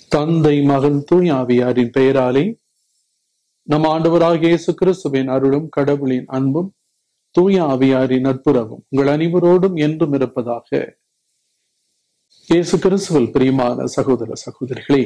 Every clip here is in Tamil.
தந்தை மகன் தூய் ஆவியாரின் பெயராலே நம் ஆண்டவராகிய இயேசு கிறிஸ்துவின் அருளும் கடவுளின் அன்பும் தூய ஆவியாரின் நட்புறவும் உங்கள் அனைவரோடும் என்றும் இருப்பதாக இயேசு கிறிஸ்துவில் பிரியமான சகோதர சகோதரிகளே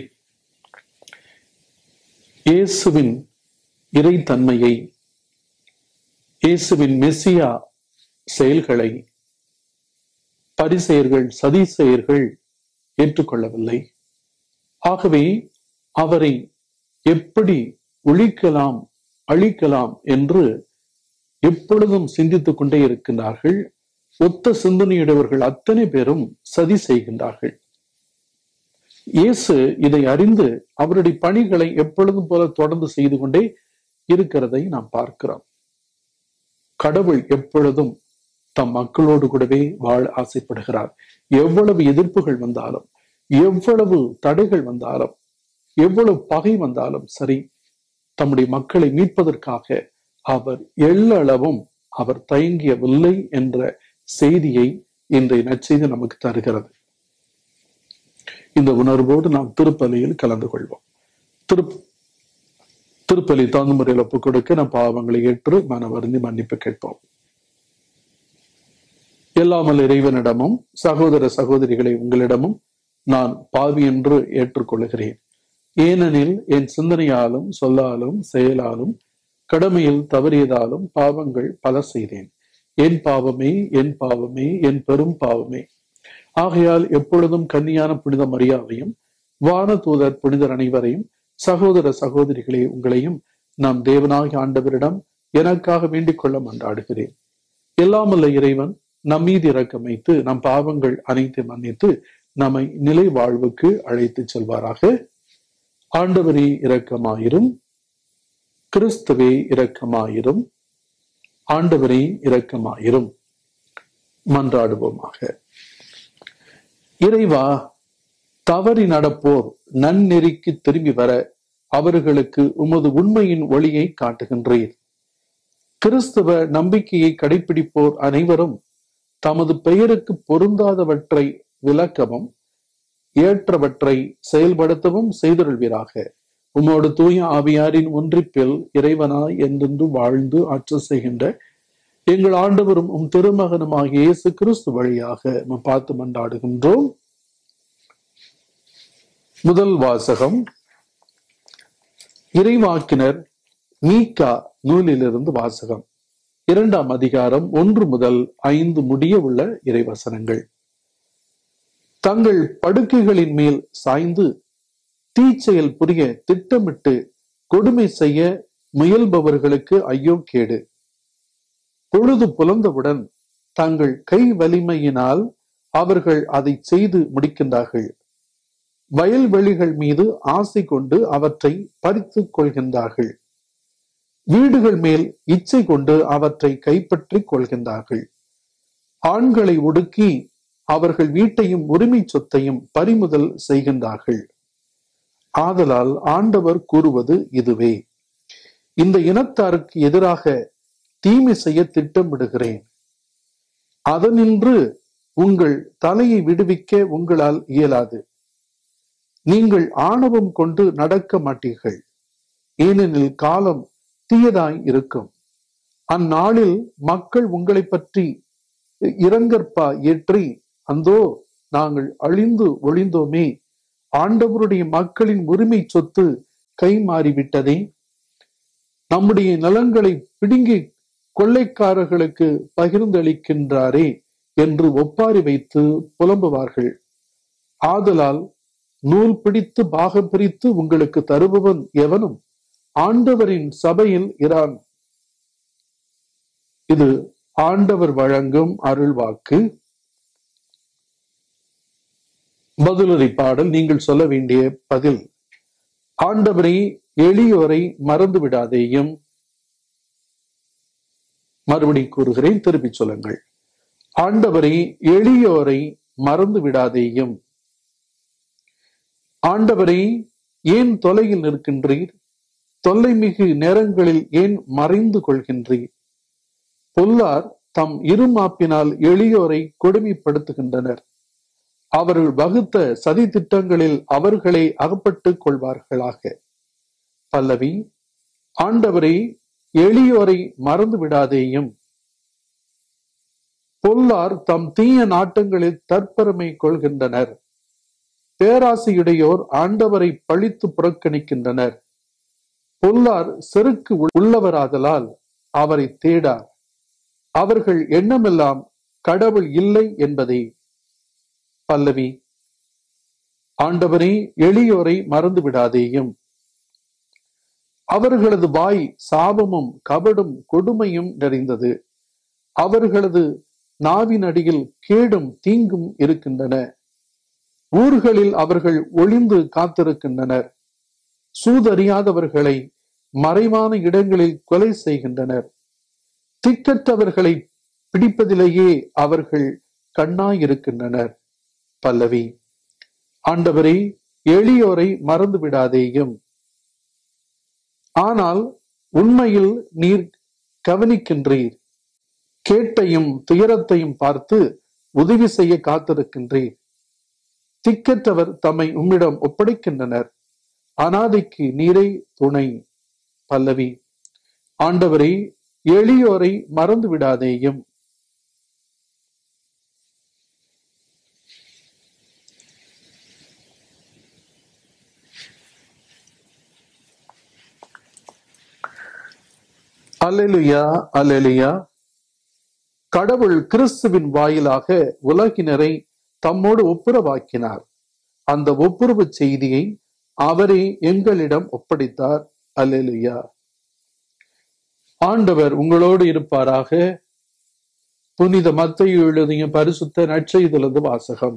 இயேசுவின் இறைத்தன்மையை இயேசுவின் மெசியா செயல்களை பரிசெயர்கள் சதிசெயர்கள் ஏற்றுக்கொள்ளவில்லை ஆகவே அவரை எப்படி ஒழிக்கலாம் அழிக்கலாம் என்று எப்பொழுதும் சிந்தித்துக் கொண்டே இருக்கின்றார்கள் ஒத்த சிந்தனையுடையவர்கள் அத்தனை பேரும் சதி செய்கின்றார்கள் இயேசு இதை அறிந்து அவருடைய பணிகளை எப்பொழுதும் போல தொடர்ந்து செய்து கொண்டே இருக்கிறதை நாம் பார்க்கிறோம் கடவுள் எப்பொழுதும் தம் மக்களோடு கூடவே வாழ ஆசைப்படுகிறார் எவ்வளவு எதிர்ப்புகள் வந்தாலும் எவ்வளவு தடைகள் வந்தாலும் எவ்வளவு பகை வந்தாலும் சரி தம்முடைய மக்களை மீட்பதற்காக அவர் எள்ளளவும் அவர் தயங்கியவில்லை என்ற செய்தியை இன்றைய நற்செய்தி நமக்கு தருகிறது இந்த உணர்வோடு நாம் திருப்பலியில் கலந்து கொள்வோம் திரு திருப்பலி தகுந்த முறையில் ஒப்புக் கொடுக்க நம் பாவங்களை ஏற்று மன வருந்தி மன்னிப்பு கேட்போம் எல்லாமல் இறைவனிடமும் சகோதர சகோதரிகளை உங்களிடமும் நான் பாவி என்று ஏற்றுக்கொள்கிறேன் ஏனெனில் என் சிந்தனையாலும் சொல்லாலும் செயலாலும் கடமையில் தவறியதாலும் பாவங்கள் பல செய்தேன் என் பாவமே என் பாவமே என் பெரும் பாவமே ஆகையால் எப்பொழுதும் கன்னியான புனித மரியாதையும் வான தூதர் புனிதர் அனைவரையும் சகோதர சகோதரிகளே உங்களையும் நாம் தேவனாகி ஆண்டவரிடம் எனக்காக வேண்டிக் கொள்ள மன்றாடுகிறேன் எல்லாமல்ல இறைவன் நம் மீது இறக்கம் வைத்து நம் பாவங்கள் அனைத்து மன்னித்து நம்மை நிலை வாழ்வுக்கு அழைத்து செல்வாராக ஆண்டவரே இரக்கமாயிரும் கிறிஸ்துவே இரக்கமாயிரும் ஆண்டவரே இரக்கமாயிரும் மன்றாடுவோமாக இறைவா தவறி நடப்போர் நன்னெறிக்கு திரும்பி வர அவர்களுக்கு உமது உண்மையின் ஒளியை காட்டுகின்றீர் கிறிஸ்துவ நம்பிக்கையை கடைபிடிப்போர் அனைவரும் தமது பெயருக்கு பொருந்தாதவற்றை விளக்கவும் ஏற்றவற்றை செயல்படுத்தவும் செய்தருள்வீராக உமோடு தூய ஆவியாரின் ஒன்றிப்பில் இறைவனாய் என்றென்று வாழ்ந்து ஆற்றல் செய்கின்ற எங்கள் ஆண்டவரும் உம் திருமகனுமாகிய இயேசு கிறிஸ்து வழியாக நாம் பார்த்து மன்றாடுகின்றோம் முதல் வாசகம் இறைவாக்கினர் மீகா நூலிலிருந்து வாசகம் இரண்டாம் அதிகாரம் ஒன்று முதல் ஐந்து முடிய உள்ள இறைவசனங்கள் தங்கள் படுக்கைகளின் மேல் சாய்ந்து தீச்செயல் புரிய திட்டமிட்டு கொடுமை செய்ய முயல்பவர்களுக்கு ஐயோ கேடு பொழுது புலந்தவுடன் தங்கள் கை வலிமையினால் அவர்கள் அதை செய்து முடிக்கின்றார்கள் வயல்வெளிகள் மீது ஆசை கொண்டு அவற்றை பறித்துக் கொள்கின்றார்கள் வீடுகள் மேல் இச்சை கொண்டு அவற்றை கைப்பற்றிக் கொள்கின்றார்கள் ஆண்களை ஒடுக்கி அவர்கள் வீட்டையும் உரிமை சொத்தையும் பறிமுதல் செய்கின்றார்கள் ஆதலால் ஆண்டவர் கூறுவது இதுவே இந்த இனத்தாருக்கு எதிராக தீமை செய்ய திட்டமிடுகிறேன் அதனின்று உங்கள் தலையை விடுவிக்க உங்களால் இயலாது நீங்கள் ஆணவம் கொண்டு நடக்க மாட்டீர்கள் ஏனெனில் காலம் தீயதாய் இருக்கும் அந்நாளில் மக்கள் உங்களை பற்றி இரங்கற்பா ஏற்றி அந்தோ நாங்கள் அழிந்து ஒளிந்தோமே ஆண்டவருடைய மக்களின் உரிமை சொத்து கை மாறிவிட்டதே நம்முடைய நலன்களை பிடுங்கி கொள்ளைக்காரர்களுக்கு பகிர்ந்தளிக்கின்றாரே என்று ஒப்பாரி வைத்து புலம்புவார்கள் ஆதலால் நூல் பிடித்து பாகம் பிரித்து உங்களுக்கு தருபவன் எவனும் ஆண்டவரின் சபையில் இரான் இது ஆண்டவர் வழங்கும் அருள் வாக்கு பதிலுரை பாடல் நீங்கள் சொல்ல வேண்டிய பதில் ஆண்டவரை எளியோரை மறந்து விடாதேயும் மறுபடி கூறுகிறேன் திருப்பி சொல்லுங்கள் ஆண்டவரை எளியோரை மறந்து விடாதேயும் ஆண்டவரை ஏன் தொலையில் நிற்கின்றீர் தொல்லை மிகு நேரங்களில் ஏன் மறைந்து கொள்கின்றீர் பொல்லார் தம் இருமாப்பினால் எளியோரை கொடுமைப்படுத்துகின்றனர் அவர்கள் வகுத்த சதி திட்டங்களில் அவர்களை அகப்பட்டுக் கொள்வார்களாக பல்லவி ஆண்டவரை எளியோரை மறந்து விடாதேயும் பொல்லார் தம் தீய நாட்டங்களில் தற்பெருமை கொள்கின்றனர் பேராசையுடையோர் ஆண்டவரை பழித்து புறக்கணிக்கின்றனர் பொல்லார் செருக்கு உள்ளவராதலால் அவரை தேடார் அவர்கள் எண்ணமெல்லாம் கடவுள் இல்லை என்பதே பல்லவி ஆண்டவரே எளியோரை மறந்து விடாதேயும் அவர்களது வாய் சாபமும் கபடும் கொடுமையும் நிறைந்தது அவர்களது நாவின் அடியில் கேடும் தீங்கும் இருக்கின்றன ஊர்களில் அவர்கள் ஒளிந்து காத்திருக்கின்றனர் சூதறியாதவர்களை மறைவான இடங்களில் கொலை செய்கின்றனர் திக்கற்றவர்களை பிடிப்பதிலேயே அவர்கள் கண்ணாயிருக்கின்றனர் பல்லவி ஆண்டவரே எளியோரை மறந்து விடாதேயும் ஆனால் உண்மையில் நீர் கவனிக்கின்றீர் கேட்டையும் துயரத்தையும் பார்த்து உதவி செய்ய காத்திருக்கின்றீர் திக்கற்றவர் தம்மை உம்மிடம் ஒப்படைக்கின்றனர் அனாதைக்கு நீரை துணை பல்லவி ஆண்டவரை எளியோரை மறந்து விடாதேயும் அல்லேலுயா அல்லேலுயா கடவுள் கிறிஸ்துவின் வாயிலாக உலகினரை தம்மோடு ஒப்புரவாக்கினார் அந்த ஒப்புரவு செய்தியை அவரே எங்களிடம் ஒப்படைத்தார் அல்லேலுயா ஆண்டவர் உங்களோடு இருப்பாராக புனித மத்தையு எழுதிய பரிசுத்த நற்செய்தலது வாசகம்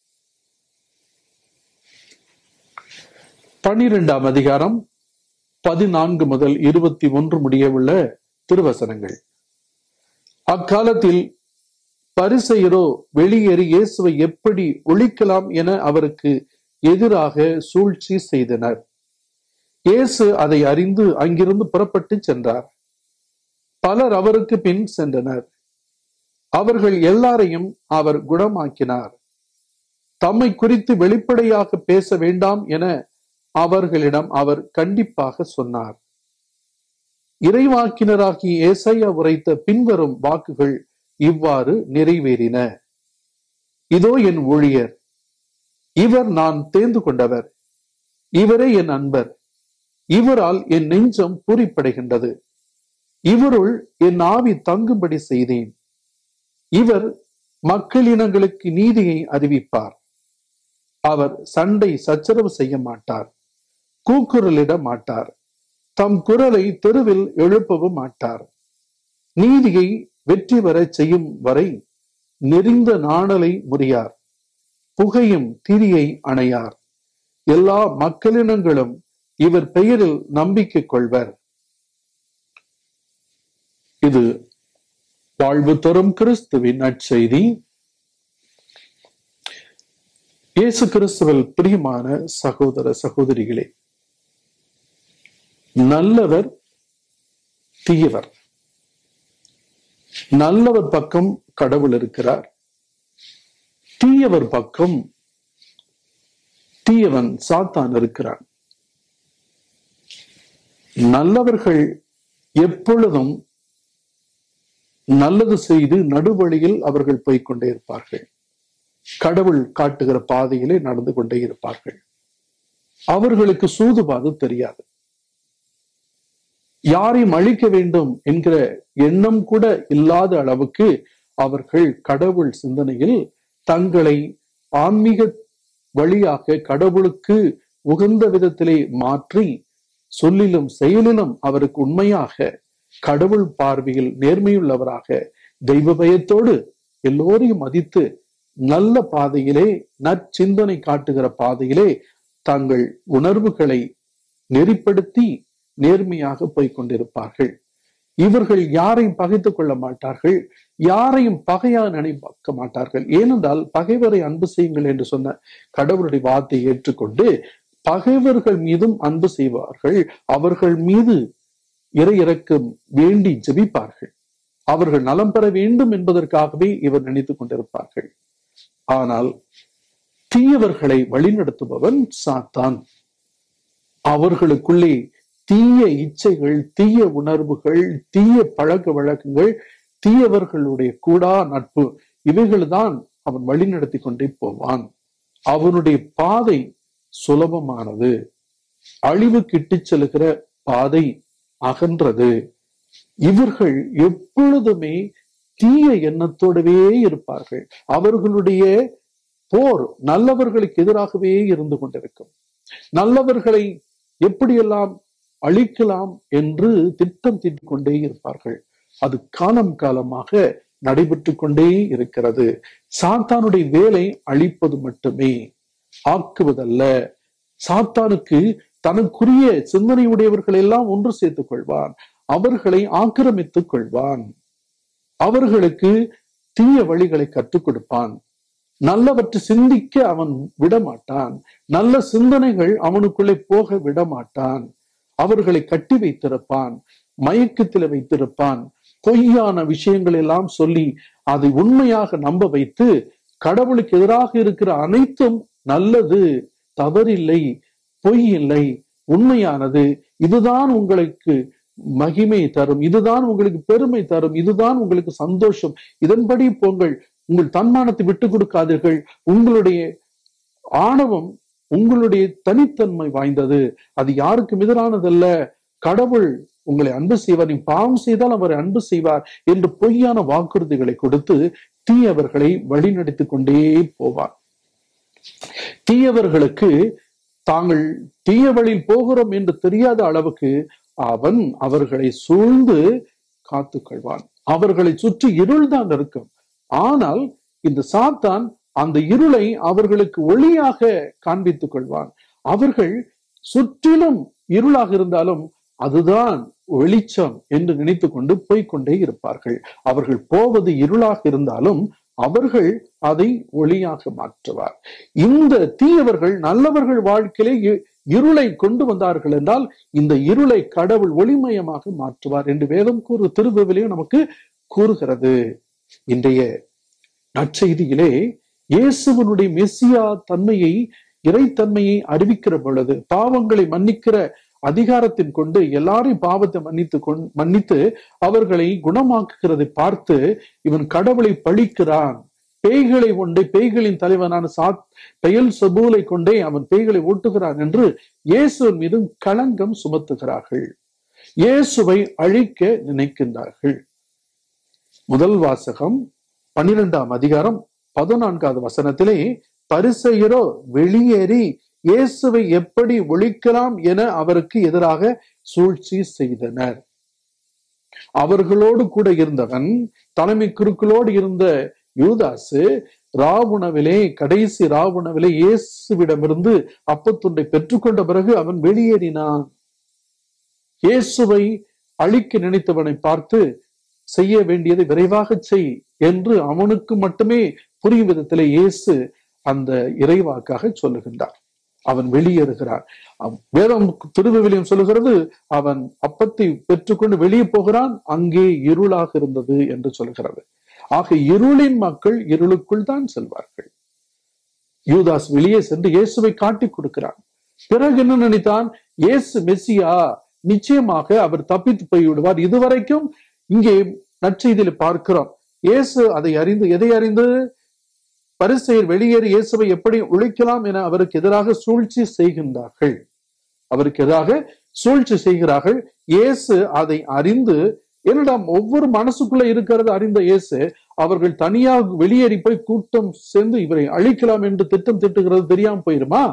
பனிரெண்டாம் அதிகாரம் பதினான்கு முதல் இருபத்தி ஒன்று முடியவுள்ள திருவசனங்கள் அக்காலத்தில் பரிசெயரோ வெளியேறி இயேசுவை எப்படி ஒழிக்கலாம் என அவருக்கு எதிராக சூழ்ச்சி செய்தனர் இயேசு அதை அறிந்து அங்கிருந்து புறப்பட்டு சென்றார் பலர் அவருக்கு பின் சென்றனர் அவர்கள் எல்லாரையும் அவர் குணமாக்கினார் தம்மை குறித்து வெளிப்படையாக பேச வேண்டாம் என அவர்களிடம் அவர் கண்டிப்பாக சொன்னார் இறைவாக்கினராகிய ஏசையா உரைத்த பின்வரும் வாக்குகள் இவ்வாறு நிறைவேறின இதோ என் ஊழியர் இவர் நான் தேர்ந்து கொண்டவர் இவரே என் அன்பர் இவரால் என் நெஞ்சம் பூரிப்படைகின்றது இவருள் என் ஆவி தங்கும்படி செய்தேன் இவர் மக்களினங்களுக்கு நீதியை அறிவிப்பார் அவர் சண்டை சச்சரவு செய்ய மாட்டார் கூக்குரலிட மாட்டார் தம் குரலை தெருவில் எழுப்பவும் மாட்டார் நீதியை வெற்றி பெற செய்யும் வரை நெறிந்த நாணலை முறியார் புகையும் திரியை அணையார் எல்லா மக்களினங்களும் இவர் பெயரில் நம்பிக்கை கொள்வர் இது வாழ்வு தரும் கிறிஸ்துவின் நற்செய்தி இயேசு கிறிஸ்துவில் பிரியமான சகோதர சகோதரிகளே நல்லவர் தீயவர் நல்லவர் பக்கம் கடவுள் இருக்கிறார் தீயவர் பக்கம் தீயவன் சாத்தான் இருக்கிறான் நல்லவர்கள் எப்பொழுதும் நல்லது செய்து நடுவழியில் அவர்கள் போய்கொண்டே இருப்பார்கள் கடவுள் காட்டுகிற பாதையிலே நடந்து கொண்டே இருப்பார்கள் அவர்களுக்கு சூதுபாது தெரியாது யாரையும் அழிக்க வேண்டும் என்கிற எண்ணம் கூட இல்லாத அளவுக்கு அவர்கள் கடவுள் சிந்தனையில் தங்களை ஆன்மீக வழியாக கடவுளுக்கு உகந்த விதத்திலே மாற்றி சொல்லிலும் செயலிலும் அவருக்கு உண்மையாக கடவுள் பார்வையில் நேர்மையுள்ளவராக தெய்வ பயத்தோடு எல்லோரையும் மதித்து நல்ல பாதையிலே நற்சிந்தனை காட்டுகிற பாதையிலே தங்கள் உணர்வுகளை நெறிப்படுத்தி நேர்மையாக போய்க் கொண்டிருப்பார்கள் இவர்கள் யாரையும் பகைத்துக் கொள்ள மாட்டார்கள் யாரையும் பகையாக நினைக்க மாட்டார்கள் ஏனென்றால் பகைவரை அன்பு செய்யுங்கள் என்று சொன்ன கடவுளுடைய வார்த்தையை ஏற்றுக்கொண்டு பகைவர்கள் மீதும் அன்பு செய்வார்கள் அவர்கள் மீது இறை இறக்கம் வேண்டி ஜெபிப்பார்கள் அவர்கள் நலம் பெற வேண்டும் என்பதற்காகவே இவர் நினைத்துக் கொண்டிருப்பார்கள் ஆனால் தீயவர்களை வழிநடத்துபவன் சாத்தான் அவர்களுக்குள்ளே தீய இச்சைகள் தீய உணர்வுகள் தீய பழக்க வழக்கங்கள் தீயவர்களுடைய கூடா நட்பு இவைகள்தான் அவன் வழிநடத்தி கொண்டே போவான் அவனுடைய பாதை சுலபமானது அழிவு கிட்டிச் செல்கிற பாதை அகன்றது இவர்கள் எப்பொழுதுமே தீய எண்ணத்தோடவே இருப்பார்கள் அவர்களுடைய போர் நல்லவர்களுக்கு எதிராகவே இருந்து கொண்டிருக்கும் நல்லவர்களை எப்படியெல்லாம் அழிக்கலாம் என்று திட்டம் தீட்டிக் கொண்டே இருப்பார்கள் அது காலம் காலமாக நடைபெற்று கொண்டே இருக்கிறது சாத்தானுடைய வேலை அழிப்பது மட்டுமே ஆக்குவதல்ல சாத்தானுக்கு தனக்குரிய சிந்தனையுடையவர்கள் எல்லாம் ஒன்று சேர்த்துக் கொள்வான் அவர்களை ஆக்கிரமித்துக் கொள்வான் அவர்களுக்கு தீய வழிகளை கற்றுக் கொடுப்பான் நல்லவற்றை சிந்திக்க அவன் விடமாட்டான் நல்ல சிந்தனைகள் அவனுக்குள்ளே போக விடமாட்டான் அவர்களை கட்டி வைத்திருப்பான் மயக்கத்தில் வைத்திருப்பான் பொய்யான விஷயங்கள் எல்லாம் சொல்லி அதை உண்மையாக நம்ப வைத்து கடவுளுக்கு எதிராக இருக்கிற அனைத்தும் நல்லது தவறில்லை பொய் இல்லை உண்மையானது இதுதான் உங்களுக்கு மகிமை தரும் இதுதான் உங்களுக்கு பெருமை தரும் இதுதான் உங்களுக்கு சந்தோஷம் இதன்படி போங்கள் உங்கள் தன்மானத்தை விட்டு கொடுக்காதீர்கள் உங்களுடைய ஆணவம் உங்களுடைய தனித்தன்மை வாய்ந்தது அது யாருக்கும் எதிரானதல்ல கடவுள் உங்களை அன்பு செய்வார் நீ பாவம் செய்தால் அவரை அன்பு செய்வார் என்று பொய்யான வாக்குறுதிகளை கொடுத்து தீயவர்களை வழிநடத்திக் கொண்டே போவார் தீயவர்களுக்கு தாங்கள் தீய வழியில் போகிறோம் என்று தெரியாத அளவுக்கு அவன் அவர்களை சூழ்ந்து காத்துக்கொள்வான் அவர்களை சுற்றி இருள் தான் இருக்கும் ஆனால் இந்த சாத்தான் அந்த இருளை அவர்களுக்கு ஒளியாக காண்பித்துக் கொள்வான் அவர்கள் சுற்றிலும் இருளாக இருந்தாலும் அதுதான் வெளிச்சம் என்று நினைத்து கொண்டு போய்கொண்டே இருப்பார்கள் அவர்கள் போவது இருளாக இருந்தாலும் அவர்கள் அதை ஒளியாக மாற்றுவார் இந்த தீயவர்கள் நல்லவர்கள் வாழ்க்கையிலே இ- இருளை கொண்டு வந்தார்கள் என்றால் இந்த இருளை கடவுள் ஒளிமயமாக மாற்றுவார் என்று வேதம் கூறு திருவிவிலையும் நமக்கு கூறுகிறது இன்றைய நற்செய்தியிலே இயேசுவனுடைய மெஸ்ஸியா தன்மையை இறைத்தன்மையை அறிவிக்கிற பொழுது பாவங்களை மன்னிக்கிற அதிகாரத்தின் கொண்டு எல்லாரையும் பாவத்தை மன்னித்து கொண் மன்னித்து அவர்களை குணமாக்குகிறதை பார்த்து இவன் கடவுளை பழிக்கிறான் பேய்களை கொண்டே பேய்களின் தலைவனான சாத் பெயல் சபூலை கொண்டே அவன் பேய்களை ஓட்டுகிறான் என்று இயேசுவின் மீது களங்கம் சுமத்துகிறார்கள் இயேசுவை அழிக்க நினைக்கின்றார்கள் முதல் வாசகம் பன்னிரெண்டாம் அதிகாரம் பதினான்காவது வசனத்திலே பரிசெயரோ வெளியேறி இயேசுவை எப்படி ஒழிக்கலாம் என அவருக்கு எதிராக சூழ்ச்சி செய்தனர் அவர்களோடு கூட இருந்தவன் தலைமை குருக்களோடு இருந்த யூதாசு ராவுணவிலே கடைசி ராவுணவிலே இயேசுவிடமிருந்து அப்பத்துண்டை பெற்றுக்கொண்ட பிறகு அவன் வெளியேறினான் இயேசுவை அழிக்க நினைத்தவனை பார்த்து செய்ய வேண்டியதை விரைவாக செய் என்று அவனுக்கு மட்டுமே புரியும் விதத்திலே இயேசு அந்த இறைவாக்காக சொல்லுகின்றார் அவன் வெளியேறுகிறான் அவ்- வேதம் திருவிவிலியம் சொல்லுகிறது அவன் அப்பத்தை பெற்றுக்கொண்டு வெளியே போகிறான் அங்கே இருளாக இருந்தது என்று சொல்கிறது ஆக இருளின் மக்கள் இருளுக்குள் தான் செல்வார்கள் யூதாஸ் வெளியே சென்று இயேசுவை காட்டிக் கொடுக்கிறான் பிறகு என்ன நினைத்தான் இயேசு மெஸ்ஸியா நிச்சயமாக அவர் தப்பித்து போய் விடுவார் இதுவரைக்கும் இங்கே நற்செய்தியில பார்க்கிறோம் இயேசு அதை அறிந்து எதை அறிந்து பரிசெயர் வெளியேறி இயேசுவை எப்படி ஒழிக்கலாம் என அவருக்கு எதிராக சூழ்ச்சி செய்கின்றார்கள் அவருக்கு எதிராக சூழ்ச்சி செய்கிறார்கள் இயேசு அதை அறிந்து என்னிடம் ஒவ்வொரு மனசுக்குள்ள இருக்கிறது அறிந்த இயேசு அவர்கள் தனியாக வெளியேறி போய் கூட்டம் சேர்ந்து இவரை அழிக்கலாம் என்று திட்டம் திட்டுகிறது தெரியாம போயிருமா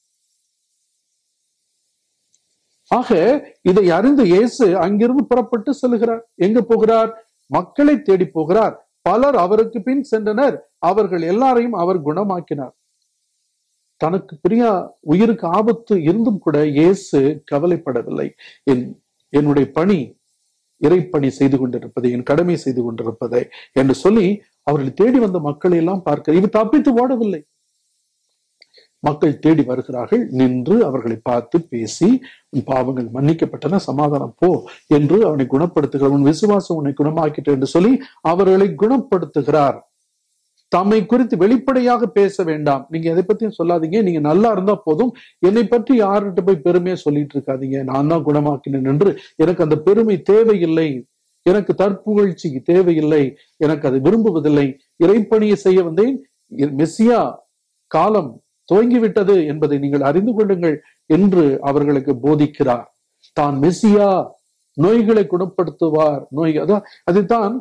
ஆக இதை அறிந்த இயேசு அங்கிருந்து புறப்பட்டு செல்கிறார் எங்க போகிறார் மக்களை தேடி போகிறார் பலர் அவருக்கு பின் சென்றனர் அவர்கள் எல்லாரையும் அவர் குணமாக்கினார் தனக்கு பிரியா உயிருக்கு ஆபத்து இருந்தும் கூட இயேசு கவலைப்படவில்லை என் என்னுடைய பணி இறைப்பணி செய்து கொண்டிருப்பதை என் கடமை செய்து கொண்டிருப்பதை என்று சொல்லி அவர்களை தேடி வந்த மக்களை எல்லாம் பார்க்க இவர் தப்பித்து ஓடவில்லை மக்கள் தேடி வருகிறார்கள் நின்று அவர்களை பார்த்து பேசி உன் பாவங்கள் மன்னிக்கப்பட்டன சமாதானம் போ என்று அவனை குணப்படுத்துகிறார் உன் விசுவாசம் உன்னை குணமாக்கிட்டு என்று சொல்லி அவர்களை குணப்படுத்துகிறார் தம்மை குறித்து வெளிப்படையாக பேச வேண்டாம் நீங்க எதை பத்தியும் சொல்லாதீங்க நீங்க நல்லா இருந்தா போதும் என்னை பற்றி யார்கிட்ட போய் பெருமையா சொல்லிட்டு இருக்காதீங்க நான் தான் குணமாக்கினேன் என்று எனக்கு அந்த பெருமை தேவையில்லை எனக்கு தற்புகழ்ச்சி தேவையில்லை எனக்கு அதை விரும்புவதில்லை இறைப்பணியை செய்ய வந்தேன் இ- மெஸ்ஸியா காலம் துவங்கிவிட்டது என்பதை நீங்கள் அறிந்து கொள்ளுங்கள் என்று அவர்களுக்கு போதிக்கிறார் தான் மெஸ்ஸியா நோய்களை குணப்படுத்துவார் நோய் அதான் அதைத்தான்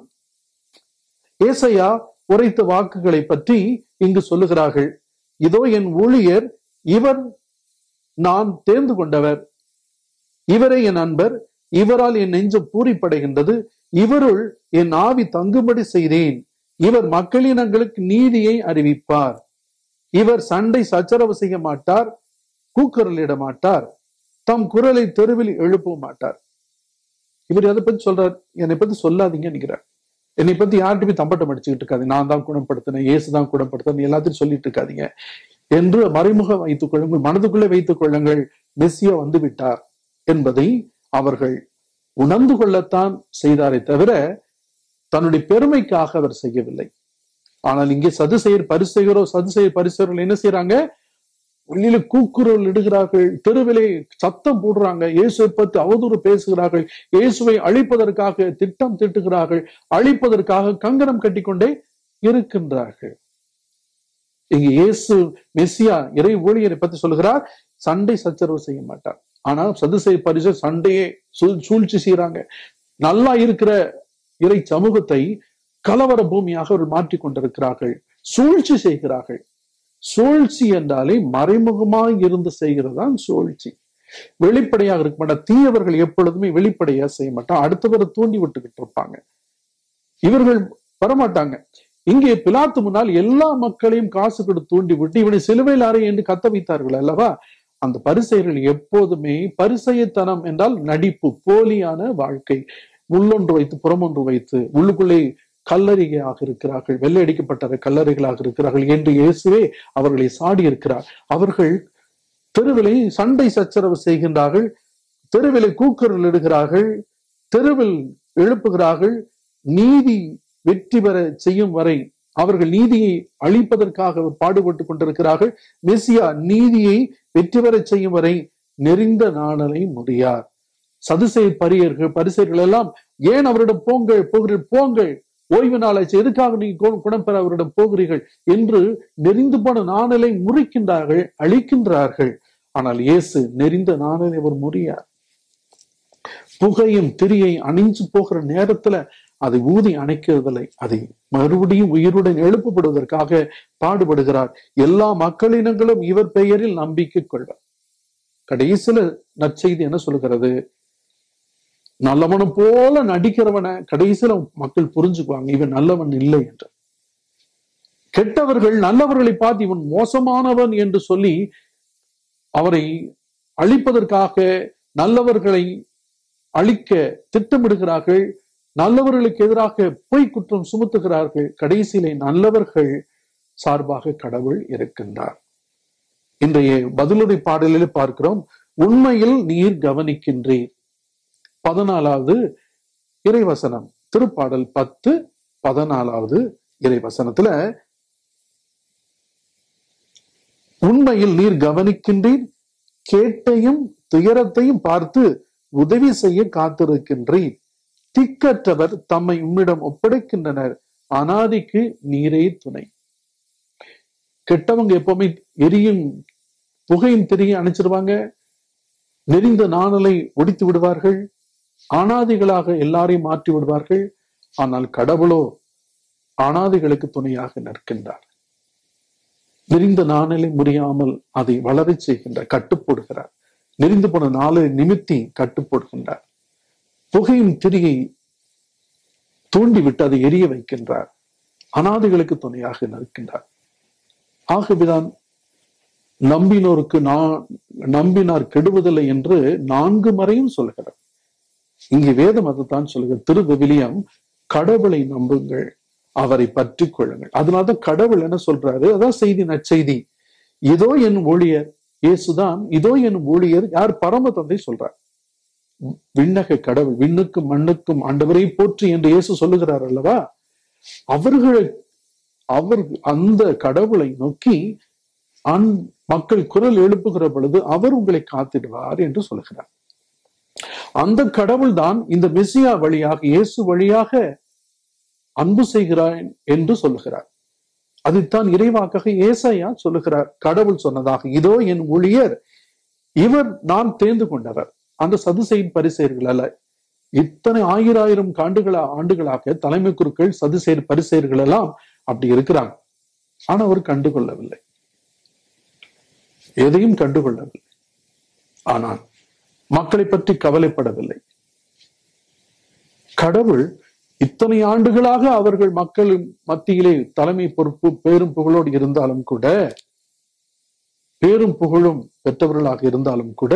ஏசையா உரைத்த வாக்குகளை பற்றி இங்கு சொல்லுகிறார்கள் இதோ என் ஊழியர் இவர் நான் தேர்ந்து கொண்டவர் இவரே என் அன்பர் இவரால் என் நெஞ்சம் பூரிப்படைகின்றது இவருள் என் ஆவி தங்கும்படி செய்தேன் இவர் மக்களினங்களுக்கு நீதியை அறிவிப்பார் இவர் சண்டை சச்சரவு செய்ய மாட்டார் கூக்குரலிட மாட்டார் தம் குரலை தெருவில் எழுப்ப மாட்டார் இவர் எதை பத்தி சொல்றார் என்னை பத்தி சொல்லாதீங்க நினைக்கிறார் என்னை பத்தி யார்கிட்ட போய் தம்பட்டம் அடிச்சுக்கிட்டு இருக்காது நான் தான் குணப்படுத்தினேன் இயேசு தான் குணப்படுத்தினேன் எல்லாத்தையும் சொல்லிட்டு இருக்காதீங்க என்று மறைமுகம் வைத்துக் கொள்ளுங்கள் மனதுக்குள்ளே வைத்துக் கொள்ளுங்கள் மெஸ்ஸியா வந்து விட்டார் என்பதை அவர்கள் உணர்ந்து கொள்ளத்தான் செய்தாரே தவிர தன்னுடைய பெருமைக்காக அவர் செய்யவில்லை ஆனால் இங்கே சதுசெயர் பரிசெயரோ சதுசெயர் பரிசெயர்கள் என்ன செய்யறாங்க வெளியில கூக்குரல் இடுகிறார்கள் தெருவிலே சத்தம் போடுறாங்க இயேசுவை பற்றி அவதூறு பேசுகிறார்கள் இயேசுவை அழிப்பதற்காக திட்டம் திட்டுகிறார்கள் அழிப்பதற்காக கங்கணம் கட்டிக்கொண்டே இருக்கின்றார்கள் இங்க இயேசு மெஸ்ஸியா இறை ஊழியரை பத்தி சொல்லுகிறார் சண்டை சச்சரவு செய்ய மாட்டார் ஆனா சதுசை பரிசு சண்டையே சூழ்- சூழ்ச்சி செய்யறாங்க நல்லா இருக்கிற இறை சமூகத்தை கலவர பூமியாக அவர்கள் மாற்றிக் கொண்டிருக்கிறார்கள் சூழ்ச்சி செய்கிறார்கள் சூழ்ச்சி என்றாலே மறைமுகமாய் இருந்து செய்கிறதுதான் சூழ்ச்சி வெளிப்படையாக இருக்க மாட்டார் தீயவர்கள் எப்பொழுதுமே வெளிப்படையா செய்ய மாட்டான் அடுத்தவரை தூண்டி விட்டுக்கிட்டு இருப்பாங்க இவர்கள் வரமாட்டாங்க இங்கே பிலாத்து முன்னால் எல்லா மக்களையும் காசு கொடுத்து தூண்டி விட்டு இவனை சிலுவையில் அறை என்று கத்த வைத்தார்கள் அல்லவா அந்த பரிசெயர்கள் எப்போதுமே பரிசெயத்தனம் என்றால் நடிப்பு போலியான வாழ்க்கை உள்ளொன்று வைத்து புறமொன்று வைத்து உள்ளுக்குள்ளே கல்லறிகையாக இருக்கிறார்கள் வெள்ளையடிக்கப்பட்ட கல்லறைகளாக இருக்கிறார்கள் என்று இயேசுவே அவர்களை சாடி இருக்கிறார் அவர்கள் தெருவிலை சண்டை சச்சரவு செய்கின்றார்கள் தெருவிலை கூக்குரல் இடுகிறார்கள் தெருவில் எழுப்புகிறார்கள் நீதி வெற்றி பெற செய்யும் வரை அவர்கள் நீதியை அழிப்பதற்காக பாடுபட்டுக் கொண்டிருக்கிறார்கள் மெசியா நீதியை வெற்றி பெற செய்யும் வரை நெறிந்த நாணலை முடியார் சதுசை பரியர்கள் பரிசைகள் எல்லாம் ஏன் அவரிடம் போங்கள் போகிறீர்கள் போங்கள் ஓய்வு நாளாச்சு எதுக்காக நீங்க கு- குணம் பெற அவரிடம் போகிறீர்கள் என்று நெறிந்து போன நாணலை முறிக்கின்றார்கள் அழிக்கின்றார்கள் ஆனால் இயேசு நெறிந்த நாணலை அவர் முறியார் புகையும் திரியை அணிஞ்சு போகிற நேரத்துல அதை ஊதி அணைக்கிறதில்லை அதை மறுபடியும் உயிருடன் எழுப்பப்படுவதற்காக பாடுபடுகிறார் எல்லா மக்களினங்களும் இவர் பெயரில் நம்பிக்கை கொள்வார் கடைசியில நற்செய்தி என்ன சொல்கிறது நல்லவனை போல நடிக்கிறவனை கடைசியில மக்கள் புரிஞ்சுக்குவாங்க இவன் நல்லவன் இல்லை என்று கெட்டவர்கள் நல்லவர்களை பார்த்து இவன் மோசமானவன் என்று சொல்லி அவரை அழிப்பதற்காக நல்லவர்களை அழிக்க திட்டமிடுகிறார்கள் நல்லவர்களுக்கு எதிராக பொய் குற்றம் சுமத்துகிறார்கள் கடைசியிலே நல்லவர்கள் சார்பாக கடவுள் இருக்கின்றார் இன்றைய பதிலுரை பாடலில் பார்க்கிறோம் உண்மையில் நீர் கவனிக்கின்றீர் பதினாலாவது இறைவசனம் திருப்பாடல் பத்து பதினாலாவது இறைவசனத்துல உண்மையில் நீர் கவனிக்கின்றீர் கேட்டையும் துயரத்தையும் பார்த்து உதவி செய்ய காத்திருக்கின்றீர் திக்கற்றவர் தம்மை உம்மிடம் ஒப்படைக்கின்றனர் அனாதிக்கு நீரே துணை கெட்டவங்க எப்பவுமே எரியும் புகையும் திரியை அணைச்சிருவாங்க நெறிந்த நாணலை ஒடித்து விடுவார்கள் அனாதிகளாக எல்லாரையும் மாற்றி விடுவார்கள் ஆனால் கடவுளோ அனாதிகளுக்கு துணையாக நிற்கின்றார் நெறிந்த நாணலை முறியாமல் அதை வளரச் செய்கின்றார் கட்டுப்போடுகிறார் நெறிந்து போன நாளை நிமித்தி கட்டுப்போடுகின்றார் புகையும் திரியை தூண்டிவிட்டு அதை எரிய வைக்கின்றார் அனாதைகளுக்கு துணையாக நிற்கின்றார் ஆகவேதான் நம்பினோருக்கு நான் நம்பினார் கெடுவதில்லை என்று நான்கு முறையும் சொல்கிறார் இங்கே வேதம் அதுதான் சொல்லுகிறது திருவிவிலியம் கடவுளை நம்புங்கள் அவரை பற்றி கொள்ளுங்கள் அதனாலதான் கடவுள் என்ன சொல்றாரு அதான் செய்தி நற்செய்தி இதோ என் ஊழியர் இயேசுதான் இதோ என் ஊழியர் யார் பரம தந்தை சொல்றார் விண்ணக கடவுள் விண்ணுக்கும் மண்ணுக்கும் ஆண்டவரை போற்றி என்று இயேசு சொல்லுகிறார் அல்லவா அவர்களை அவர் அந்த கடவுளை நோக்கி அன் மக்கள் குரல் எழுப்புகிற பொழுது அவர் உங்களை காத்திடுவார் என்று சொல்கிறார் அந்த கடவுள் தான் இந்த மெசியா வழியாக இயேசு வழியாக அன்பு செய்கிறான் என்று சொல்லுகிறார் அதைத்தான் இறைவாக்காக ஏசாயா சொல்லுகிறார் கடவுள் சொன்னதாக இதோ என் ஊழியர் இவர் நான் தேர்ந்து கொண்டவர் அந்த சதுசெயின் பரிசெயர்கள் அல்ல இத்தனை ஆயிரம் ஆண்டுகளா ஆண்டுகளாக தலைமை குருக்கள் சதுசெயர் பரிசெயர்கள் எல்லாம் அப்படி இருக்கிறாங்க ஆனா அவர் கண்டுகொள்ளவில்லை எதையும் கண்டுகொள்ளவில்லை ஆனால் மக்களை பற்றி கவலைப்படவில்லை கடவுள் இத்தனை ஆண்டுகளாக அவர்கள் மக்கள் மத்தியிலே தலைமை பொறுப்பு பேரும் புகழோடு இருந்தாலும் கூட பேரும் புகழும் பெற்றவர்களாக இருந்தாலும் கூட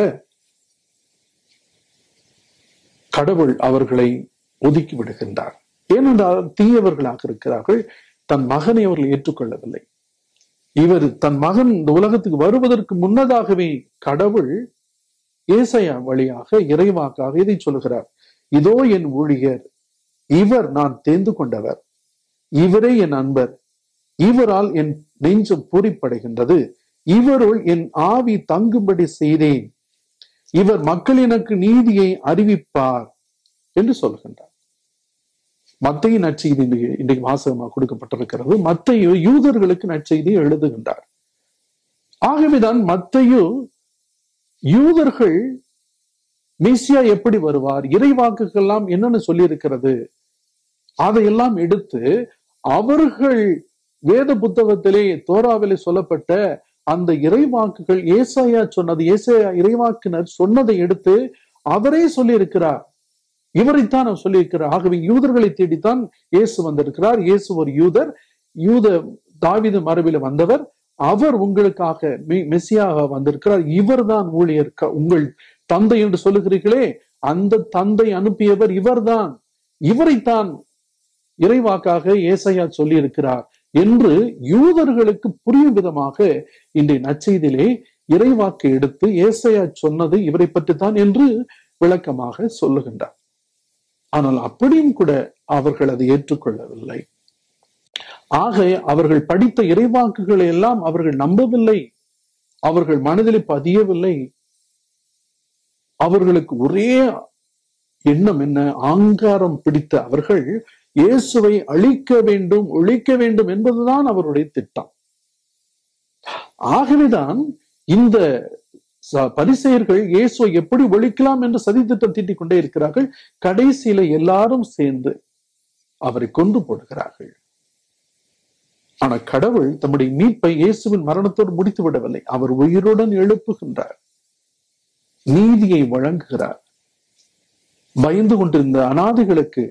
கடவுள் அவர்களை ஒதுக்கி விடுகின்றார் ஏனென்றால் தீயவர்களாக இருக்கிறார்கள் தன் மகனை அவர்கள் ஏற்றுக்கொள்ளவில்லை இவர் தன் மகன் இந்த உலகத்துக்கு வருவதற்கு முன்னதாகவே கடவுள் ஏசையா வழியாக இறைவாக்காக இதை சொல்லுகிறார் இதோ என் ஊழியர் இவர் நான் தேர்ந்து கொண்டவர் இவரே என் அன்பர் இவரால் என் நெஞ்சம் பூரிப்படைகின்றது இவருள் என் ஆவி தங்கும்படி செய்தேன் இவர் மக்கள் எனக்கு நீதியை அறிவிப்பார் என்று சொல்கின்றார் மத்திய நற்செய்தி இன்றைக்கு இன்றைக்கு வாசகமாக கொடுக்கப்பட்டிருக்கிறது மத்தையு யூதர்களுக்கு நற்செய்தி எழுதுகின்றார் ஆகவேதான் மத்தையு யூதர்கள் மெசியா எப்படி வருவார் இறைவாக்குகள்லாம் என்னன்னு சொல்லி இருக்கிறது அதையெல்லாம் எடுத்து அவர்கள் வேத புத்தகத்திலே தோராவிலே சொல்லப்பட்ட அந்த இறைவாக்குகள் ஏசாயா சொன்னது ஏசாயா இறைவாக்கினர் சொன்னதை எடுத்து அவரே சொல்லி இருக்கிறார் இவரைத்தான் அவர் சொல்லியிருக்கிறார் ஆகவே யூதர்களை தேடித்தான் இயேசு வந்திருக்கிறார் இயேசு ஒரு யூதர் யூத தாவித மரபில வந்தவர் அவர் உங்களுக்காக மெஸ்ஸியாக வந்திருக்கிறார் இவர்தான் ஊழியர் உங்கள் தந்தை என்று சொல்லுகிறீர்களே அந்த தந்தை அனுப்பியவர் இவர்தான் இவரைத்தான் இறைவாக்காக ஏசையா சொல்லி இருக்கிறார் என்று யூதர்களுக்கு புரியும் விதமாக இன்றைய நச்செய்தியிலே இறைவாக்கு எடுத்து ஏசையா சொன்னது இவரை பற்றித்தான் என்று விளக்கமாக சொல்லுகின்றார் ஆனால் அப்படியும் கூட அவர்கள் அதை ஏற்றுக்கொள்ளவில்லை ஆக அவர்கள் படித்த இறைவாக்குகளை எல்லாம் அவர்கள் நம்பவில்லை அவர்கள் மனதில் பதியவில்லை அவர்களுக்கு ஒரே எண்ணம் என்ன ஆங்காரம் பிடித்த அவர்கள் இயேசுவை அழிக்க வேண்டும் ஒழிக்க வேண்டும் என்பதுதான் அவருடைய திட்டம் ஆகவேதான் இந்த பரிசெயர்கள் இயேசுவை எப்படி ஒழிக்கலாம் என்று சதித்திட்டம் தீட்டிக் கொண்டே இருக்கிறார்கள் கடைசியில எல்லாரும் சேர்ந்து அவரை கொண்டு போடுகிறார்கள் ஆனா கடவுள் தம்முடைய மீட்பை இயேசுவின் மரணத்தோடு முடித்து விடவில்லை அவர் உயிருடன் எழுப்புகின்றார் நீதியை வழங்குகிறார் பயந்து கொண்டிருந்த அனாதைகளுக்கு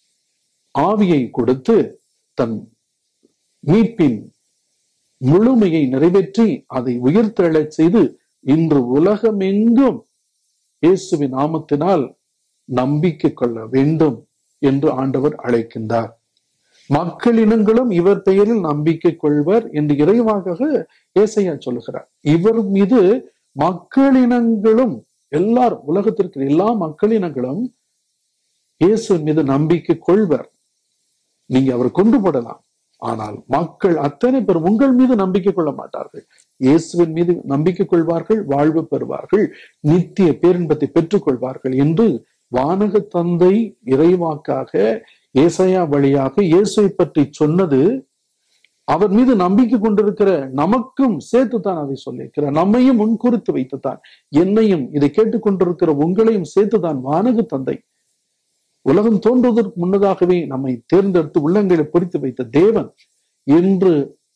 ஆவியை கொடுத்து தன் மீட்பின் முழுமையை நிறைவேற்றி அதை உயிர்த்தெழச் செய்து இன்று உலகமெங்கும் இயேசுவின் நாமத்தினால் நம்பிக்கை கொள்ள வேண்டும் என்று ஆண்டவர் அழைக்கின்றார் மக்களினங்களும் இவர் பெயரில் நம்பிக்கை கொள்வர் என்று இறைவாக ஏசையா சொல்லுகிறார் இவர் மீது மக்களினங்களும் எல்லாரும் உலகத்திற்கு எல்லா மக்களினங்களும் இயேசுவின் மீது நம்பிக்கை கொள்வர் நீங்க அவர் கொண்டு போடலாம் ஆனால் மக்கள் அத்தனை பேர் உங்கள் மீது நம்பிக்கை கொள்ள மாட்டார்கள் இயேசுவின் மீது நம்பிக்கை கொள்வார்கள் வாழ்வு பெறுவார்கள் நித்திய பேரின்பத்தை பெற்றுக் கொள்வார்கள் என்று வானக தந்தை இறைவாக்காக ஏசையா வழியாக இயேசுவை பற்றி சொன்னது அவர் மீது நம்பிக்கை கொண்டிருக்கிற நமக்கும் சேர்த்துத்தான் அதை சொல்லியிருக்கிறார் நம்மையும் முன்குறித்து வைத்துத்தான் என்னையும் இதை கேட்டுக்கொண்டிருக்கிற உங்களையும் சேர்த்துதான் வானக தந்தை உலகம் தோன்றுவதற்கு முன்னதாகவே நம்மை தேர்ந்தெடுத்து உள்ளங்களை பொறித்து வைத்த தேவன் என்று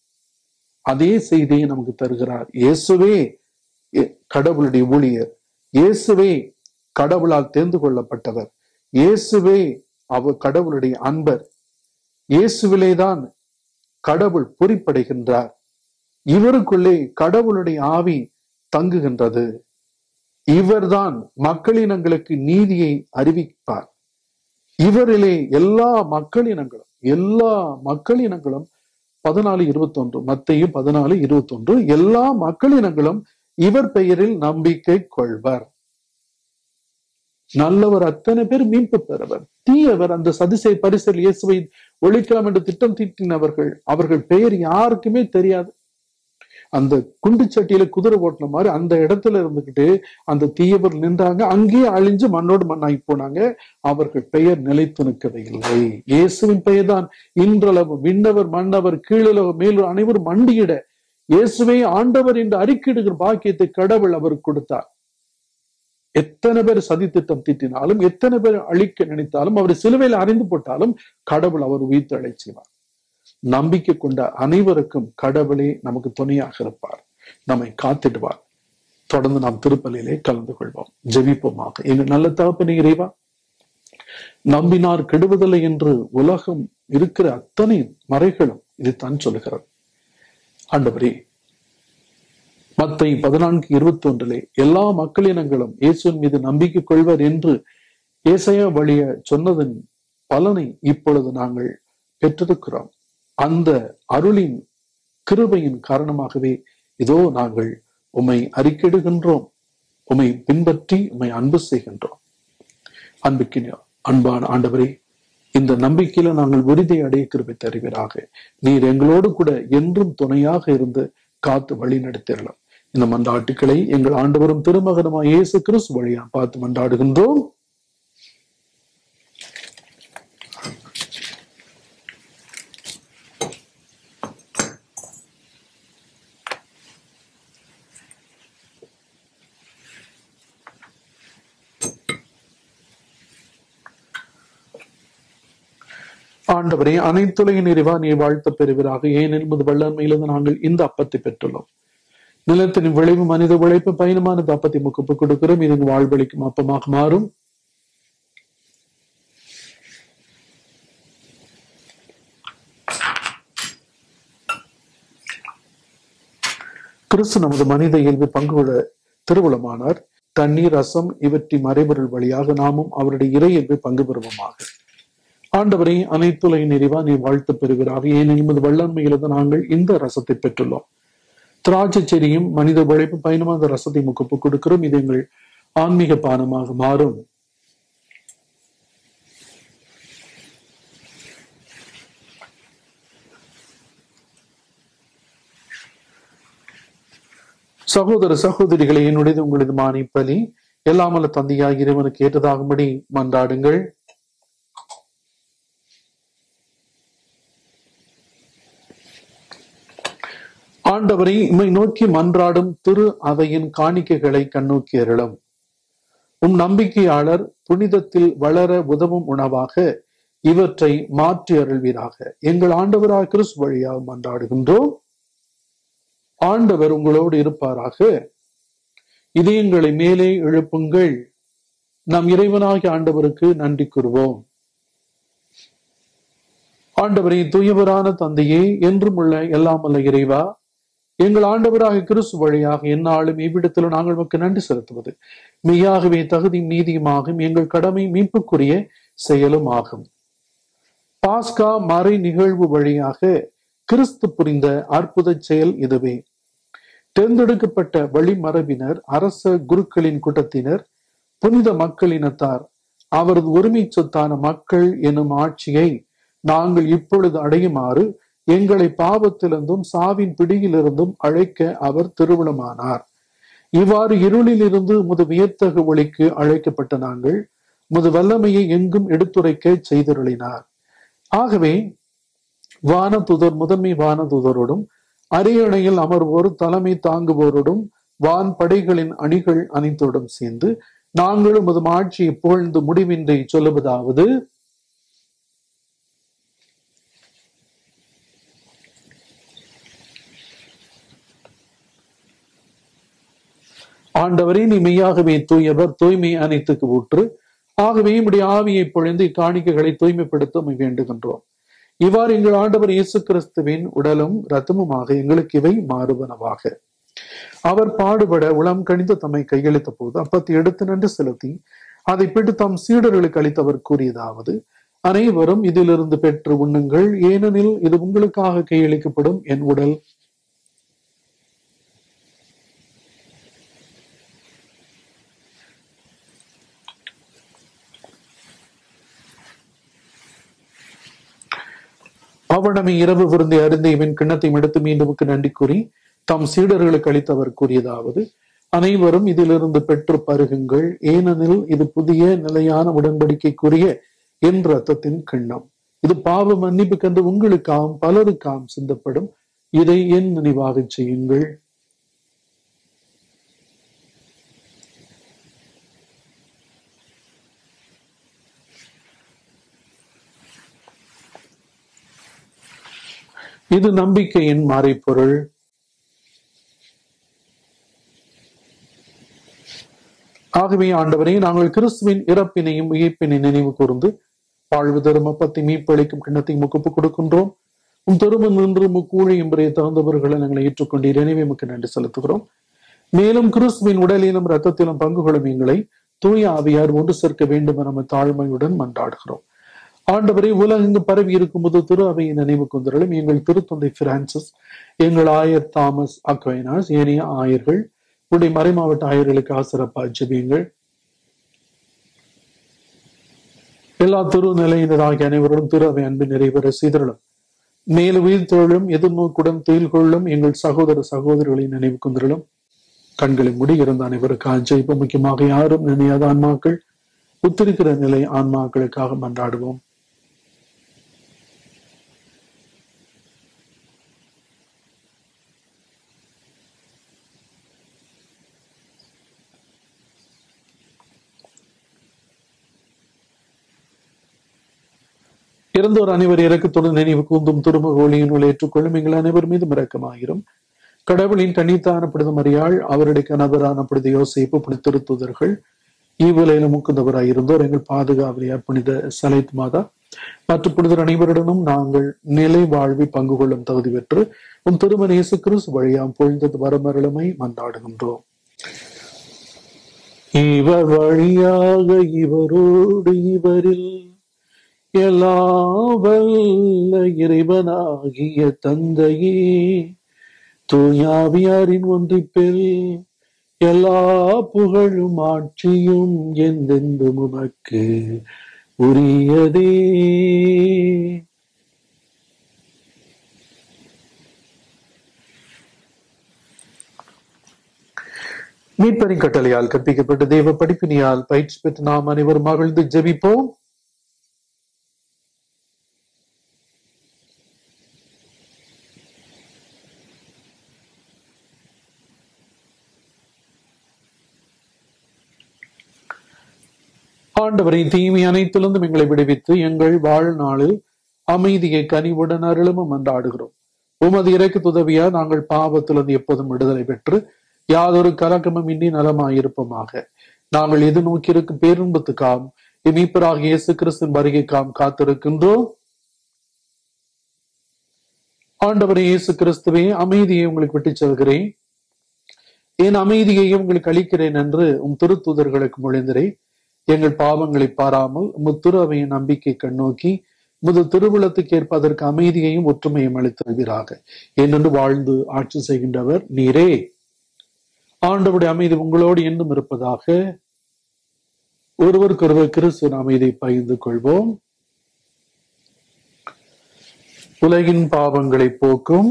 அதே செய்தியை நமக்கு தருகிறார் இயேசுவே கடவுளுடைய ஊழியர் இயேசுவே கடவுளால் தேர்ந்து கொள்ளப்பட்டவர் இயேசுவே அவர் கடவுளுடைய அன்பர் இயேசுவிலேதான் கடவுள் பொறிப்படைகின்றார் இவருக்குள்ளே கடவுளுடைய ஆவி தங்குகின்றது இவர்தான் மக்களினங்களுக்கு நீதியை அறிவிப்பார் இவரிலே எல்லா மக்களினங்களும் எல்லா மக்களினங்களும் பதினாலு இருபத்தி ஒன்று மத்தையும் பதினாலு இருபத்தி ஒன்று எல்லா மக்களினங்களும் இவர் பெயரில் நம்பிக்கை கொள்வர் நல்லவர் அத்தனை பேர் மீட்பு பெறவர் தீயவர் அந்த சதிசை பரிசல் இயேசுவை ஒழிக்கலாம் என்று திட்டம் தீட்டினவர்கள் அவர்கள் பெயர் யாருக்குமே தெரியாது அந்த குண்டு சட்டியில குதிரை ஓட்டின மாதிரி அந்த இடத்துல இருந்துகிட்டு அந்த தீயவர் நின்றாங்க அங்கேயே அழிஞ்சு மண்ணோடு மண்ணாகி போனாங்க அவர்கள் பெயர் நிலைத்து நிற்கவே இல்லை இயேசுவின் பெயர் தான் இன்றளவு விண்ணவர் மன்னவர் கீழளவு மேலும் அனைவரும் மண்டியிட இயேசுவை ஆண்டவர் என்று அறிக்கையிடுகிற பாக்கியத்தை கடவுள் அவருக்கு கொடுத்தார் எத்தனை பேர் சதி திட்டம் தீட்டினாலும் எத்தனை பேர் அழிக்க நினைத்தாலும் அவர் சிலுவையில் அறிந்து போட்டாலும் கடவுள் அவர் உயிர்த்து அழைச்சிவார் நம்பிக்கை கொண்ட அனைவருக்கும் கடவுளே நமக்கு துணையாக இருப்பார் நம்மை காத்திடுவார் தொடர்ந்து நாம் திருப்பலியிலே கலந்து கொள்வோம் ஜெபிப்போமாக எங்க நல்ல தகப்பனே இறைவா நம்பினார் கெடுவதில்லை என்று உலகம் இருக்கிற அத்தனை மறைகளும் இதுதான் சொல்லுகிறது ஆண்டவரே மத்தை பதினான்கு இருபத்தி ஒன்றிலே எல்லா மக்களினங்களும் இயேசுவின் மீது நம்பிக்கை கொள்வர் என்று ஏசையா வழிய சொன்னதன் பலனை இப்பொழுது நாங்கள் பெற்றிருக்கிறோம் அந்த அருளின் கிருபையின் காரணமாகவே இதோ நாங்கள் உம்மை அறிக்கையிடுகின்றோம் உம்மை பின்பற்றி உம்மை அன்பு செய்கின்றோம் அன்புக்கின அன்பான ஆண்டவரே இந்த நம்பிக்கையில நாங்கள் உறுதி அடைய கிருபை தருவீராக நீர் எங்களோடு கூட என்றும் துணையாக இருந்து காத்து வழி நடத்திடலாம் இந்த மன்றாட்டுக்களை எங்கள் ஆண்டவரும் திருமகனமா இயேசு கிறிஸ்து வழியா பார்த்து மன்றாடுகின்றோம் ஆண்டவரே அனைத்துலகின் நிறைவா நீ வாழ்த்த பெறுவீராக ஏன் என்பது வல்லமையிலிருந்து நாங்கள் இந்த அப்பத்தை பெற்றுள்ளோம் நிலத்தின் விளைவு மனித உழைப்பு பயணமானது அப்பத்தை முக்கப்பு கொடுக்கிறோம் இது வாழ்வழிக்கும் அப்பமாக மாறும் கிறிஸ்து நமது மனித இயல்பு பங்கு கொள்ள திருவுளமானார் தண்ணீர் ரசம் இவற்றின் மறைபொருள் வழியாக நாமும் அவருடைய இறை இயல்பை பங்கு பெறுவோமாக ஆண்டவரை அனைத்துலகின் நிறைவா நீ வாழ்த்து பெறுகிறார் ஏன் என்பது வல்லன்மையிலிருந்து நாங்கள் இந்த ரசத்தை பெற்றுள்ளோம் திராட்சை செடியும் மனித உழைப்பு பயணமாக அந்த ரசத்தை முக்கப்பு கொடுக்கிறோம் இது எங்கள் ஆன்மீக பானமாக மாறும் சகோதர சகோதரிகளை என்னுடையது உங்களது மானிப்பலி எல்லாமல்ல தந்தையாய் இறைவனுக்கு ஏற்றதாகும்படி மன்றாடுங்கள் ஆண்டவரை இம்மை நோக்கி மன்றாடும் திரு அவையின் காணிக்கைகளை கண்ணோக்கி அருளும் உம் நம்பிக்கையாளர் புனிதத்தில் வளர உதவும் உணவாக இவற்றை மாற்றி அருள்வீராக எங்கள் ஆண்டவராக கிறிஸ் வழியாக மன்றாடுகின்றோம் ஆண்டவர் உங்களோடு இருப்பாராக இதயங்களை மேலே எழுப்புங்கள் நம் இறைவனாகிய ஆண்டவருக்கு நன்றி கூறுவோம் ஆண்டவரை தூயவரான தந்தையே என்றும் உள்ள எல்லாம் அல்ல இறைவா எங்கள் ஆண்டவராக கிறிஸ்து வழியாக எந்நாளும் இவ்விடத்திலும் நாங்கள் உமக்கு நன்றி செலுத்துவது மெய்யாகவே தகுதி நீதியுமாகும் எங்கள் கடமை மீட்புக்குரிய செயலும் ஆகும் பாஸ்கா மறை நிகழ்வு வழியாக கிறிஸ்து புரிந்த அற்புத செயல் இதுவே தேர்ந்தெடுக்கப்பட்ட வழிமரபினர் அரச குருக்களின் கூட்டத்தினர் புனித மக்களினத்தார் அவரது ஒருமை சொத்தான மக்கள் எனும் ஆட்சியை நாங்கள் இப்பொழுது அடையுமாறு எங்களை பாவத்திலிருந்தும் சாவின் பிடியிலிருந்தும் அழைக்க அவர் திருவிழமானார் இவ்வாறு இருளில் இருந்து முது வியத்தகு ஒளிக்கு அழைக்கப்பட்ட நாங்கள் முது வல்லமையை எங்கும் எடுத்துரைக்க செய்தருளினார் ஆகவே வானதுதர் முதன்மை வானதுதரோடும் அரியணையில் அமர்வோர் தலைமை தாங்குவோரோடும் வான் படைகளின் அணிகள் அனைத்தோடும் சேர்ந்து நாங்களும் அது ஆட்சியை புகழ்ந்து முடிவின்றி சொல்லுவதாவது ஆண்டவரே நீ மெய்யாகவே தூயவர் தூய்மை அனைத்துக்கு ஊற்று ஆகவே நம்முடைய ஆவியை பொழிந்து இக்காணிக்கைகளை தூய்மைப்படுத்த உம்மை வேண்டுகின்றோம் இவ்வாறு எங்கள் ஆண்டவர் இயேசு கிறிஸ்துவின் உடலும் ரத்தமுமாக எங்களுக்கு இவை மாறுவனவாக அவர் பாடுபட உளம் கணிந்து தம்மை கையளித்த போது அப்பத்தை எடுத்து நின்று செலுத்தி அதை பிட்டு தம் சீடர்களுக்கு அளித்தவர் கூறியதாவது அனைவரும் இதிலிருந்து பெற்று உண்ணுங்கள் ஏனெனில் இது உங்களுக்காக கையளிக்கப்படும் என் உடல் அவர் நம்மை இரவு விருந்தை அருந்தி இவன் கிண்ணத்தையும் எடுத்து மீண்டுமுக்கு நன்றி கூறி தம் சீடர்களுக்கு அளித்தவர் கூறியதாவது அனைவரும் இதிலிருந்து பெற்று பருகுங்கள் ஏனெனில் இது புதிய நிலையான உடன்படிக்கைக்குரிய என் ரத்தத்தின் கிண்ணம் இது பாவ மன்னிப்புக்கென்று உங்களுக்காம் பலருக்காம் சிந்தப்படும் இதை என் நினைவாக செய்யுங்கள் இது நம்பிக்கையின் மறைப்பொருள் ஆகவே ஆண்டவரே நாங்கள் கிறிஸ்துவின் இறப்பினையும் உயிர்ப்பினை நினைவு கூர்ந்து வாழ்வு தரும் அப்பத்தை மீப்பளிக்கும் கிண்ணத்தை முகப்பு கொடுக்கின்றோம் உன் திரும்ப நின்று முக்கூழையும் முறையை தகுந்தவர்களை நாங்கள் ஏற்றுக்கொண்டீர் எனவே முக்கு நன்றி செலுத்துகிறோம் மேலும் கிறிஸ்துவின் உடலிலும் ரத்தத்திலும் பங்குகளும் எங்களை தூய ஆவியார் ஒன்று சேர்க்க வேண்டும் என நம்ம தாழ்மையுடன் மன்றாடுகிறோம் ஆண்டவரை உலகெங்கு பரவி இருக்கும்போது திரு அவையின் நினைவு கொந்தரலும் எங்கள் திருத்தந்தை பிரான்சிஸ் எங்கள் ஆயர் தாமஸ் அக்வைனாஸ் ஏனைய ஆயர்கள் உடைய மறைமாவட்ட ஆயர்களுக்காக சிறப்பாக ஜெபியுங்கள் எல்லா திருநிலையினராகிய அனைவரும் திரு அவை அன்பின் நிறைவேற செய்தரலும் மேல் உயிர் தொழிலும் எதிர்நோக்குடன் துயில் கொள்ளும் எங்கள் சகோதர சகோதரிகளின் நினைவு கொந்தரலும் கண்களை முடியிருந்த அனைவருக்காக ஜெயிப்பு முக்கியமாக யாரும் நினையாத ஆன்மாக்கள் உத்திருக்கிற நிலை ஆன்மாக்களுக்காக மன்றாடுவோம் இறந்தோர் அனைவர் இறக்கத்துடன் நினைவு கூந்தும் திருமுக ஒளியினுள் ஏற்றுக்கொள்ளும் எங்கள் அனைவர் மீதும் இரக்கமாயிரும் கடவுளின் கண்ணித்தான புனித மரியாள் அவருடைய கணவரான புனித யோசிப்பு புனித திருத்துதர்கள் ஈவிலையில முக்குந்தவராய் இருந்தோர் எங்கள் பாதுகாவலியார் புனித சலைத் மாதா மற்ற புனிதர் அனைவருடனும் நாங்கள் நிலை வாழ்வி பங்கு கொள்ளும் தகுதி பெற்று உன் திருமண இயேசு கிறிஸ்து வழியாம் பொழுந்தது வரமருளமை மன்றாடுகின்றோம் இவர் வழியாக இவரோடு இவரில் எல்லா வல்ல இறைவனாகிய தந்தையே தூயாவியாரின் ஒன்றிப்பில் எல்லா புகழும் ஆட்சியும் எந்தெந்தும் உமக்கு உரியதே மீட்பரின் கட்டளையால் கற்பிக்கப்பட்ட தெய்வ படிப்பினியால் பயிற்சி பெற்று நாம் அனைவரும் மகிழ்ந்து ஜெபிப்போம் ஆண்டவரின் தீமை அனைத்திலிருந்தும் எங்களை விடுவித்து எங்கள் வாழ்நாளில் அமைதியை கனிவுடன் அருளும் மன்றாடுகிறோம் உமது இறைக்கு உதவியா நாங்கள் பாவத்திலிருந்து எப்போதும் விடுதலை பெற்று யாதொரு கலக்கமும் இன்றி நலமாயிருப்போமாக நாங்கள் எது நோக்கியிருக்கும் பேருன்பத்துக்காம் இமீப்பராக இயேசு கிறிஸ்தின் வருகைக்காம் காத்திருக்கின்றோம் ஆண்டவரே இயேசு கிறிஸ்துவே அமைதியை உங்களுக்கு விட்டுச் செல்கிறேன் என் அமைதியையும் உங்களுக்கு அளிக்கிறேன் என்று உம் திருத்துதர்களுக்கு மொழிந்தரே எங்கள் பாவங்களை பாராமல் முத்திரு அவையின் நம்பிக்கை கண்ணோக்கி முது திருவிழத்துக்கு ஏற்ப அதற்கு அமைதியையும் ஒற்றுமையும் அளித்திருவீராக என்னென்று வாழ்ந்து ஆட்சி செய்கின்றவர் நீரே ஆண்டவுடைய அமைதி உங்களோடு இன்னும் இருப்பதாக ஒருவருக்கொருவர் கிறிஸ்துவின் அமைதியை பகிர்ந்து கொள்வோம் உலகின் பாவங்களை போக்கும்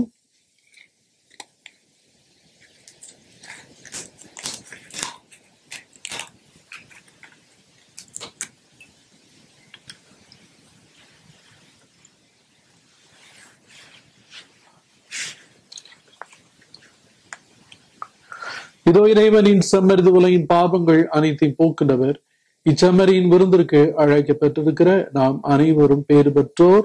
இதோ இறைவனின் செம்மறிது உலகின் பாவங்கள் அனைத்தையும் போக்குண்டவர் இச்செம்மறியின் விருந்திற்கு அழைக்கப்பட்டிருக்கிற நாம் அனைவரும் பேறு பெற்றோர்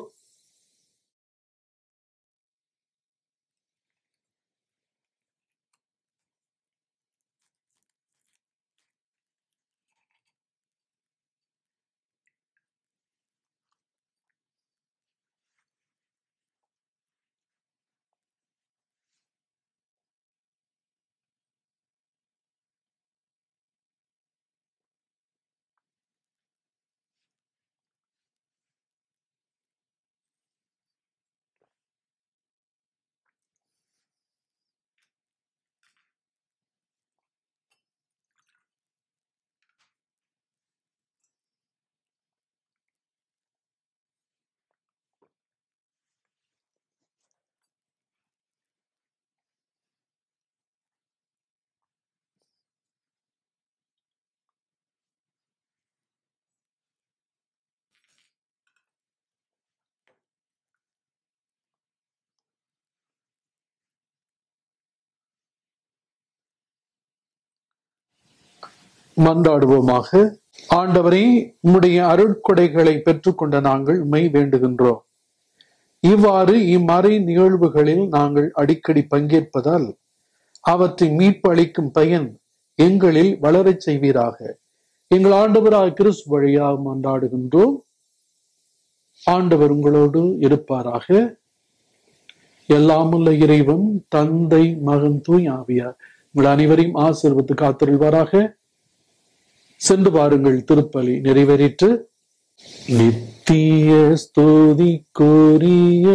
மன்றாடுவோமாக ஆண்டவரே உம்முடைய அருட்கொடைகளை பெற்றுக்கொண்ட நாங்கள் உம்மை வேண்டுகின்றோம் இவ்வாறு இம்மறை நிகழ்வுகளில் நாங்கள் அடிக்கடி பங்கேற்பதால் அவற்றை மீட்பு அளிக்கும் பயன் எங்களில் வளரச் செய்வீராக எங்கள் ஆண்டவராக கிறிஸ்து வழியாக மன்றாடுகின்றோம் ஆண்டவர் உங்களோடு இருப்பாராக எல்லாமுள்ள இறைவன் தந்தை மகன் தூய் ஆவியார் உங்கள் அனைவரையும் ஆசிர்வத்து காத்திருவாராக சென்று பாருங்கள் திருப்பலி நிறைவேறிற்று நித்திய ஸ்துதிக்குரிய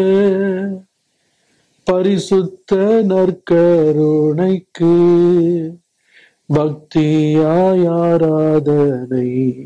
பரிசுத்த நற்கருணைக்கு பக்தியாய் ஆராதனை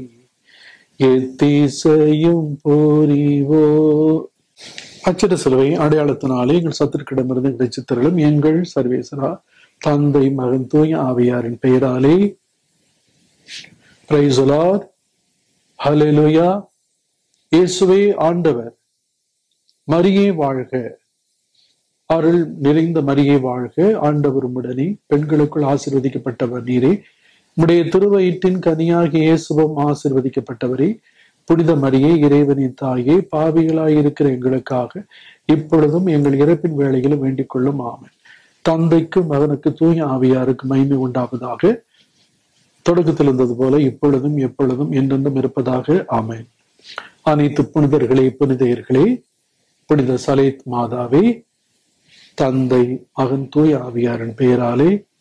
எத்திசையும் புரிவோ அச்சிட சிலுவை அடையாளத்தினாலே எங்கள் சத்துருக்கிடமிருந்து எங்களை சித்தர்களும் எங்கள் சர்வேசரா தந்தை மகன் தூய ஆவியாரின் பெயராலே பிரைசுலார் ஹலெலுயா இயேசுவே ஆண்டவர் மரியே வாழ்க அருள் நிறைந்த மரியே வாழ்க ஆண்டவர் உடனே பெண்களுக்குள் ஆசிர்வதிக்கப்பட்டவர் நீரே உடைய திருவயிற்றின் கனியாகிய இயேசுவும் ஆசிர்வதிக்கப்பட்டவரே புனித மரியே இறைவனின் தாயே பாவிகளாய் இருக்கிற எங்களுக்காக இப்பொழுதும் எங்கள் இறப்பின் வேலையிலும் வேண்டிக் கொள்ளும் ஆமன் தந்தைக்கு மகனுக்கு தூய ஆவியாருக்கு மகிமை உண்டாவதாக தொடக்கத்தில் இருந்தது போல இப்பொழுதும் எப்பொழுதும் என்றென்றும் இருப்பதாக ஆமேன் அனைத்து புனிதர்களே புனிதையர்களே புனித சலேத் மாதாவே தந்தை மகன் தூய் ஆவியாரின் பெயராலே